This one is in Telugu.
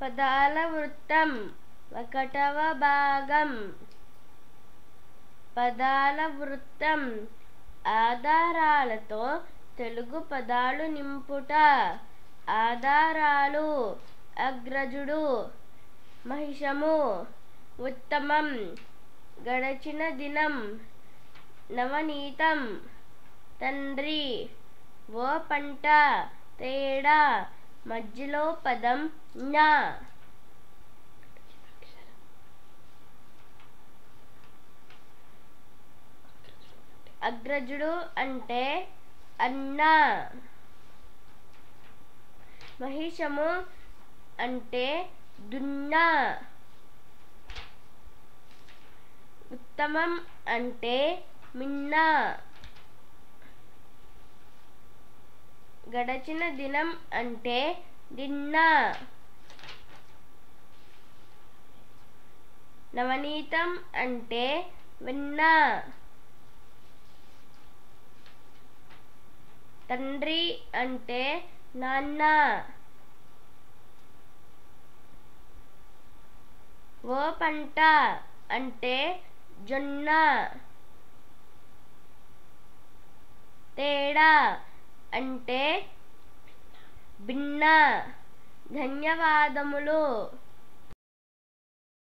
పదాల వృత్తం ఒకటవ భాగం పదాల వృత్తం ఆధారాలతో తెలుగు పదాలు నింపుట ఆధారాలు అగ్రజుడు మహిషము ఉత్తమం గడచిన దినం నవనీతం తండ్రి ఓ పంట తేడా మధ్యలో పదం జ్ఞా అగ్రజుడు అంటే అన్న మహిషము అంటే దున్న ఉత్తమం అంటే మిన్న గడచిన దినం అంటే నిన్న నవనీతం అంటే విన్న తండ్రి అంటే నాన్న ఓ పంట అంటే జొన్న తేడా అంటే భిన్న ధన్యవాదములు